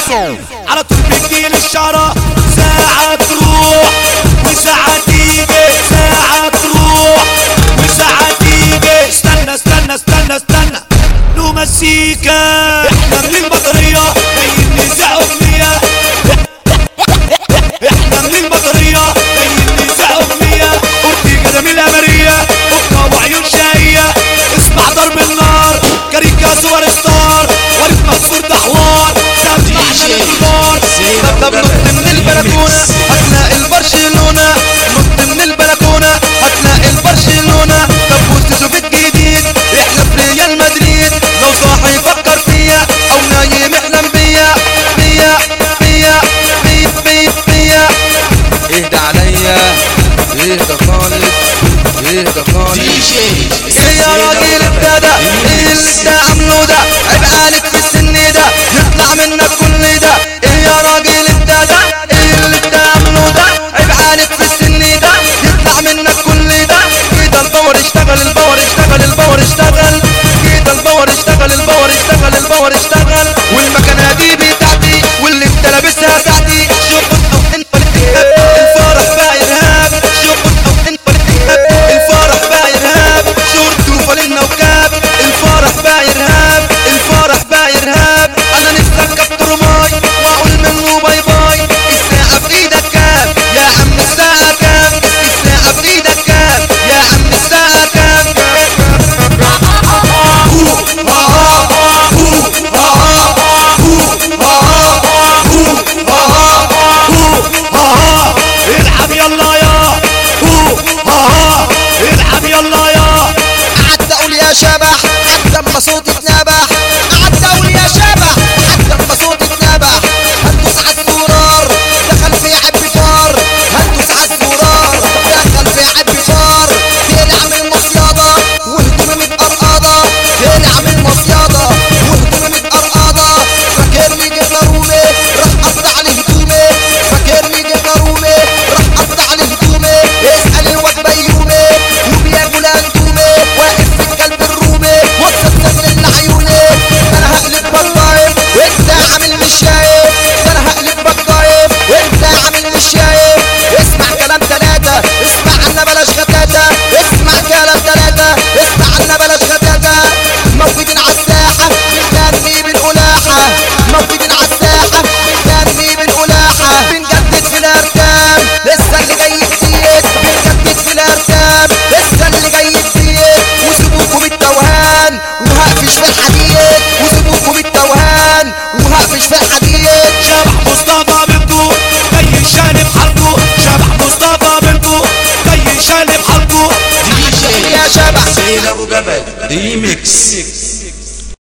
على طول بتجيلي الشعرة ساعة تروح وساعة تيجي ساعة تروح وساعة تيجي استنى استنى استنى استنى له مسيكة احنا من البطارية جايين نزع اغنية احنا من البطارية جايين نزع اغنية اورتيجا من الامرية بكرة وعيون شقية اسمع ضرب النار كاريكا سوبر ستار وليد منصور دحوار سمعنا للكبار طب نط من البلكونة هتلاقي البرشلونة نط من البلكونة هتلاقي البرشلونة طب وتشوف الجديد احنا في ريال مدريد لو صاحي يفكر فيا او نايم يحلم بيا بيا بيا بيا بيا بيا اهدى عليا اهدى خالص اهدى خالص ايه يا راجل ابتدى ايه اللي انت عامله ده عيب عليك في السن ده يطلع منك كل ده ايه يا راجل ابتدى ايه اللي انت عامله ده عيب عليك في السن ده يطلع منك كل ده كده الباور اشتغل الباور اشتغل الباور اشتغل كده الباور اشتغل الباور اشتغل الباور اشتغل والمكنه دي بتاعتي واللي انت لابسها ساعتي شوف او انت الفرح بقى ارهاب شوف او انت الفرح بقى ارهاب شورت وفانلة وكاب الفرح بقى ارهاب الفرح بقى ارهاب انا نفسي اركب ترماي واقول منه باي باي الساعة في ايدك كام يا عم الساعة كام الساعة في ايدك كام يا عم الساعة كام العب يلا يا هو ها ها العب يلا يا قعدت اقول يا شبح حتى اما صوتي اتنبح قعدت اقول يا شبح حتى اما صوتي اتنبح هندوس على الزرار دخل في عبي فار هندوس على الزرار دخل في عبي فار طلع من المصيادة وهدومي متقرقضة طلع من المصيادة وهدومي متقرقضة فاكرني جبنا رومي راح قطع لي هدومي فاكرني جبنا رومي راح قطع لي هدومي اسأل الواد بيومي وبياكل اندومي واقف في الكلب الرومي وسط سجن لعيوني انا هقلب بطايف وانت عامل مش شايف انا هقلب بطايف وانت عامل مش شايف اسمع كلام تلاتة اسمع عنا بلاش غتاتة اسمع كلام تلاتة اسمع عنا بلاش غتاتة موجودين على الساحة بنغني بالقلاحة موجودين على الساحة بنغني بالقلاحة بنجدد في الاركان لسه اللي جاي جديد بنجدد في الاركان لسه اللي جاي جديد وسيبوكوا بالتوهان وهقفش في الحديد وسيبوكوا بالتوهان وهقفش في الحديد شبح مصطفى بنتو جاي شانب حلقه شبح مصطفى بنتو جاي شانب حلقه يا شبح سيد ابو جبل ريميكس